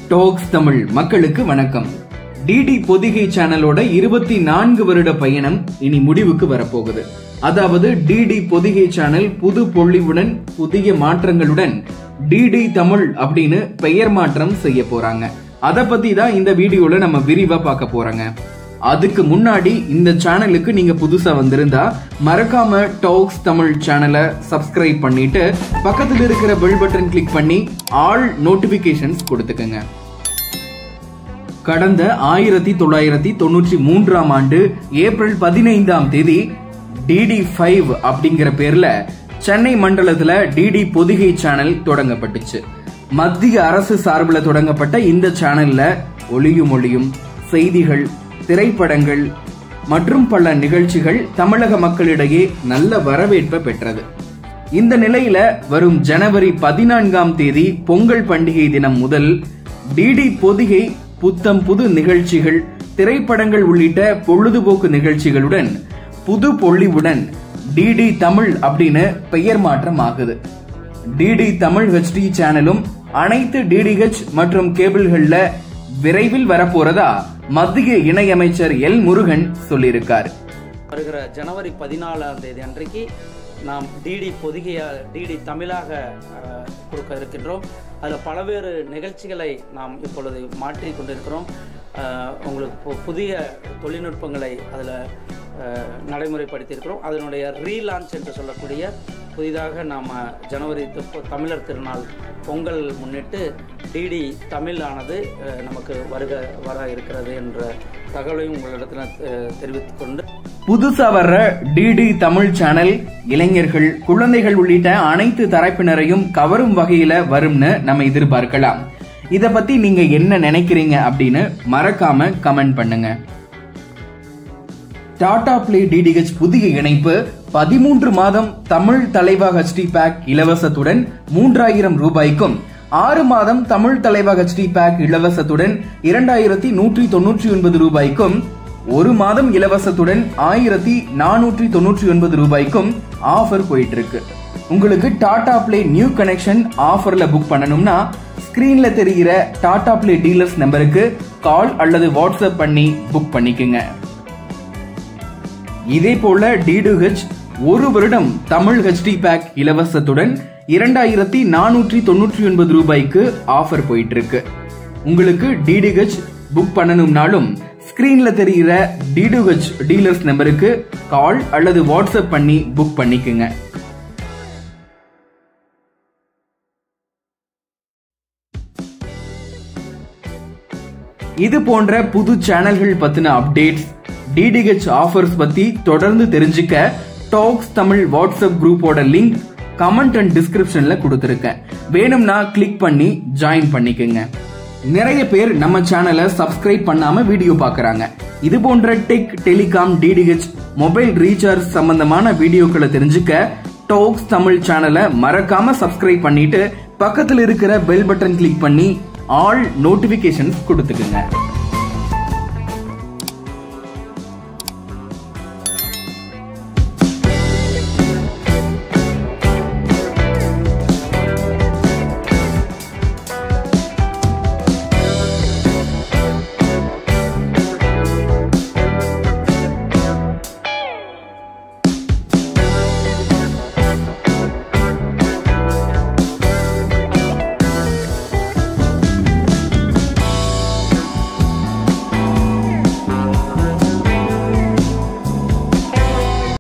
tax Tamil மக்களுக்கு வணக்கம் DD Pothigai சேனலோட இருபத்தி நான்கு வருட பயணம் இனி முடிவுக்கு வரப்போகுது அதாவது டிடி பொதிகை சேனல் புது பொழிவுடன் புதிய மாற்றங்களுடன் டிடி தமிழ் அப்படின்னு பெயர் மாற்றம் செய்ய போறாங்க அத பத்தி தான் இந்த வீடியோல நம்ம விரிவா பார்க்க போறாங்க அதுக்கு முன்னாடி இந்த சேனலுக்கு நீங்க புதுசா வந்திருந்தா மறக்காம டாக்ஸ் தமிழ் சேனலை சப்ஸ்கிரைப் பண்ணிட்டு பக்கத்துல இருக்கிற பெல் பட்டன் கிளிக் பண்ணி ஆல் நோட்டிபிகேஷன்ஸ் கொடுத்துக்கங்க கடந்த ஆயிரத்தி தொள்ளாயிரத்தி தொண்ணூற்றி மூன்றாம் ஆண்டு ஏப்ரல் பதினைந்தாம் தேதி டிடி ஃபைவ் அப்படிங்கிற பேர்ல சென்னை மண்டலத்துல டிடி பொதிகை சேனல் தொடங்கப்பட்டுச்சு மத்திய அரசு சார்பில் தொடங்கப்பட்ட இந்த சேனல்ல ஒளியும் ஒளியும் செய்திகள் திரைப்படங்கள் மற்றும் பல நிகழ்ச்சிகள் தமிழக மக்களிடையே நல்ல வரவேற்பை பெற்றது இந்த நிலையில வரும் ஜனவரி பதினான்காம் தேதி பொங்கல் பண்டிகை தினம் முதல் டிடி பொதிகை புத்தம் புது நிகழ்ச்சிகள் திரைப்படங்கள் உள்ளிட்ட பொழுதுபோக்கு நிகழ்ச்சிகளுடன் புது பொள்ளிவுடன் டிடி தமிழ் அப்படின்னு பெயர் மாற்றம் ஆகுது டிடி தமிழ் ஹெச்டி சேனலும் அனைத்து டிடிஹெச் மற்றும் கேபிள்கள்ல விரைவில் வரப்போறதா மத்திய இணையமைச்சர் எல் முருகன் சொல்லியிருக்கார் வருகிற ஜனவரி பதினாலாம் தேதி அன்றைக்கு நாம் டிடி பொதிகையா டிடி தமிழாக அஹ், கொடுக்க இருக்கின்றோம் அதில் பல்வேறு நிகழ்ச்சிகளை நாம் இப்பொழுது மாற்றி கொண்டிருக்கிறோம் அஹ், உங்களுக்கு பு- புதிய தொழில்நுட்பங்களை அதில் நடைமுறைப்படுத்தியிருக்கிறோம் அதனுடைய ரீலான்ச் என்று சொல்லக்கூடிய புதிதாக நாம் ஜனவரி து- தமிழர் திருநாள் பொங்கல் முன்னிட்டு டிடி தமிழ் ஆனது அஹ், நமக்கு வருக வர இருக்கிறது என்ற தகவலையும் உங்களிடத்தில் அஹ், தெரிவித்துக் கொண்டு புதுசா வர்ற டிடி தமிழ் சேனல் இளைஞர்கள் குழந்தைகள் உள்ளிட்ட அனைத்து தரப்பினரையும் கவரும் வகையில வரும்னு நம்ம எதிர்பார்க்கலாம் இத பத்தி நீங்க என்ன நினைக்கிறீங்க அப்படின்னு மறக்காம கமெண்ட் பண்ணுங்க டாடா பிளே டிடிஹெச் புதிய இணைப்பு பதிமூன்று மாதம் தமிழ் தலைவா ஹெச்டி பேக் இலவசத்துடன் மூன்றாயிரம் ரூபாய்க்கும் ஆறு மாதம் தமிழ் தலைவா ஹெச்டி பேக் இலவசத்துடன் இரண்டாயிரத்தி நூற்றி தொன்னூற்றி ஒன்பது ரூபாய்க்கும் ஒரு மாதம் இலவசத்துடன் ஆயிரத்தி நானூற்றி தொன்னூற்றி ஒன்பது ரூபாய்க்கும் ஆஃபர் போயிட்டு இருக்கு உங்களுக்கு டாடா பிளே நியூ கனெக்ஷன் ஆஃபர்ல புக் பண்ணணும்னா ஸ்கிரீன்ல தெரிகிற டாடா பிளே டீலர்ஸ் நம்பருக்கு கால் அல்லது வாட்ஸ்அப் பண்ணி புக் பண்ணிக்கங்க இதே போல டிடுஹெச் ஒரு வருடம் தமிழ் ஹெச்டி பேக் இலவசத்துடன் இரண்டாயிரத்தி நானூற்றி தொன்னூற்றி ஒன்பது ரூபாய்க்கு ஆஃபர் போயிட்டு இருக்கு உங்களுக்கு டிடிஹெச் புக் பண்ணணும்னாலும் ஸ்கிரீன்ல தெரிகிற டிடுஹெச் டீலர்ஸ் நம்பருக்கு கால் அல்லது வாட்ஸ்அப் பண்ணி புக் பண்ணிக்கங்க இது போன்ற புது சேனல்கள் பத்தின அப்டேட்ஸ் டிடிஹெச் ஆஃபர்ஸ் பத்தி தொடர்ந்து தெரிஞ்சுக்க டாக்ஸ் தமிழ் வாட்ஸ்அப் குரூப்போட லிங்க் கமெண்ட் அண்ட் டிஸ்கிரிப்ஷன்ல கொடுத்துருக்கேன் வேணும்னா கிளிக் பண்ணி ஜாயின் பண்ணிக்கோங்க நிறைய பேர் நம்ம சேனலை சப்ஸ்கிரைப் பண்ணாம வீடியோ பார்க்கறாங்க இது போன்ற tech telecom DTH mobile recharge சம்பந்தமான வீடியோக்களை தெரிஞ்சுக்க டாக்ஸ் தமிழ் சேனலை மறக்காம சப்ஸ்கிரைப் பண்ணிட்டு பக்கத்துல இருக்கிற பெல் பட்டன் கிளிக் பண்ணி ஆல் நோட்டிபிகேஷன்ஸ் கொடுத்துக்குங்க